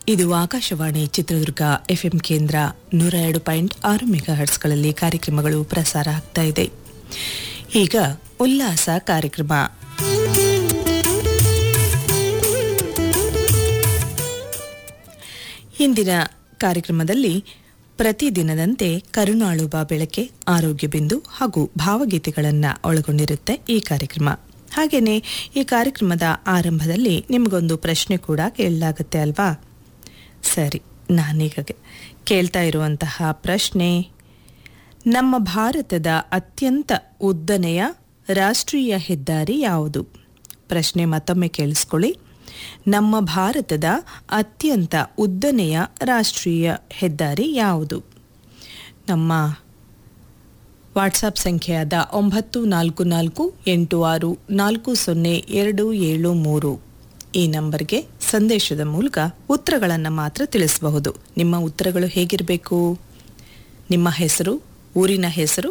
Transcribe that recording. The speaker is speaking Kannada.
ಇದು ಆಕಾಶವಾಣಿ ಚಿತ್ರದುರ್ಗ ಎಫ್ಎಂ ಕೇಂದ್ರ ನೂರ ಎರಡು ಪಾಯಿಂಟ್ ಆರು ಮೆಗಾ ಹರ್ಟ್ಸ್ಗಳಲ್ಲಿ ಕಾರ್ಯಕ್ರಮಗಳು ಪ್ರಸಾರ ಆಗ್ತಾ ಇದೆ ಈಗ ಉಲ್ಲಾಸ ಕಾರ್ಯಕ್ರಮ ಇಂದಿನ ಕಾರ್ಯಕ್ರಮದಲ್ಲಿ ಪ್ರತಿದಿನದಂತೆ ಕರುಣಾಳುಬ ಬೆಳಕೆ ಆರೋಗ್ಯ ಬಿಂದು ಹಾಗೂ ಭಾವಗೀತೆಗಳನ್ನು ಒಳಗೊಂಡಿರುತ್ತೆ ಈ ಕಾರ್ಯಕ್ರಮ ಹಾಗೆಯೇ ಈ ಕಾರ್ಯಕ್ರಮದ ಆರಂಭದಲ್ಲಿ ನಿಮಗೊಂದು ಪ್ರಶ್ನೆ ಕೂಡ ಕೇಳಲಾಗುತ್ತೆ ಅಲ್ವಾ ಸರಿ ನಾನೀಗ ಕೇಳ್ತಾ ಇರುವಂತಹ ಪ್ರಶ್ನೆ ನಮ್ಮ ಭಾರತದ ಅತ್ಯಂತ ಉದ್ದನೆಯ ರಾಷ್ಟ್ರೀಯ ಹೆದ್ದಾರಿ ಯಾವುದು ಪ್ರಶ್ನೆ ಮತ್ತೊಮ್ಮೆ ಕೇಳಿಸ್ಕೊಳ್ಳಿ ನಮ್ಮ ಭಾರತದ ಅತ್ಯಂತ ಉದ್ದನೆಯ ರಾಷ್ಟ್ರೀಯ ಹೆದ್ದಾರಿ ಯಾವುದು ನಮ್ಮ ವಾಟ್ಸಪ್ ಸಂಖ್ಯೆಯಾದ ಒಂಬತ್ತು ನಾಲ್ಕು ನಾಲ್ಕು ಎಂಟು ಆರು ನಾಲ್ಕು ಸೊನ್ನೆ ಎರಡು ಏಳು ಮೂರು ಈ ನಂಬರ್ಗೆ ಸಂದೇಶದ ಮೂಲಕ ಉತ್ತರಗಳನ್ನು ಮಾತ್ರ ತಿಳಿಸಬಹುದು ನಿಮ್ಮ ಉತ್ತರಗಳು ಹೇಗಿರಬೇಕು ನಿಮ್ಮ ಹೆಸರು ಊರಿನ ಹೆಸರು